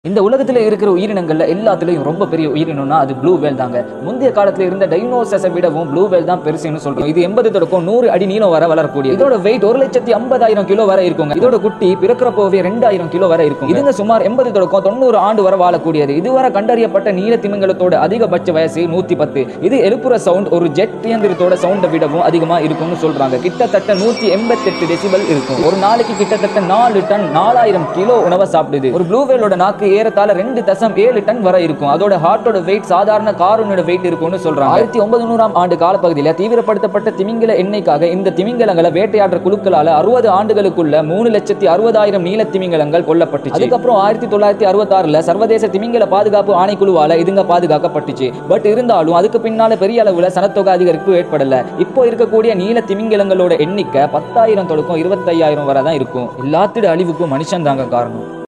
இந்த உலகத்துல இருக்கிற உயிரினங்கள்ல எல்லாத்துலயும் ரொம்ப பெரிய உயிரினம்னா அது ப்ளூ வேல் தாங்க முந்தைய காலத்துல இருந்த டைனோசஸை விடவும் ப்ளூ வேல் தான் பெருசுன்னு சொல்றோம் இது எண்பது தொடக்கம் நூறு அடி நீளம் வர வளரக்கூடிய இதோட வெயிட் ஒரு லட்சத்தி ஐம்பதாயிரம் கிலோ வரை இருக்குங்க இதோட குட்டி பிறக்கிறப்போவே ரெண்டாயிரம் கிலோ வரை இருக்கும் இதுங்க சுமார் எண்பது தொடக்கம் தொண்ணூறு ஆண்டு வரை வாழக்கூடியது இதுவரை கண்டறியப்பட்ட நீல திமிங்கலத்தோட அதிகபட்ச வயசு நூத்தி பத்து இது எழுப்புற சவுண்ட் ஒரு ஜெட் இயந்திரத்தோட சவுண்டை விடவும் அதிகமா இருக்கும்னு சொல்றாங்க கிட்டத்தட்ட நூத்தி எண்பத்தெட்டு டெசிபல் இருக்கும் ஒரு நாளைக்கு கிட்டத்தட்ட நாலு டன் நாலாயிரம் கிலோ உணவை சாப்பிடுது ஒரு ப்ளூ வேலோட நாக்கு ஏறத்தாழ ரெண்டு தசம் ஏழு டன் வரை இருக்கும் அதோட ஹார்ட்டோட வெயிட் சாதாரண காரோனோட வெயிட் இருக்கும்னு சொல்றாங்க ஆயிரத்தி ஒன்பது ஆண்டு காலப்பகுதியில் தீவிரப்படுத்தப்பட்ட திமிங்கல எண்ணெய்க்காக இந்த திமிங்கலங்களை வேட்டையாடுற குழுக்களால அறுபது ஆண்டுகளுக்குள்ள மூணு லட்சத்தி அறுபதாயிரம் நீல திமிங்கலங்கள் கொல்லப்பட்டுச்சு அதுக்கப்புறம் ஆயிரத்தி தொள்ளாயிரத்தி அறுபத்தாறுல சர்வதேச திமிங்கல பாதுகாப்பு ஆணைக்குழுவால இதுங்க பாதுகாக்கப்பட்டுச்சு பட் இருந்தாலும் அதுக்கு பின்னால பெரிய அளவுல சனத்தொகை அதிகரிப்பு ஏற்படல இப்போ இருக்கக்கூடிய நீல திமிங்கலங்களோட எண்ணிக்கை பத்தாயிரம் தொடக்கம் இருபத்தையாயிரம் வரை தான் இருக்கும் எல்லாத்தோட அழிவுக்கும் மனுஷன் தாங்க காரணம்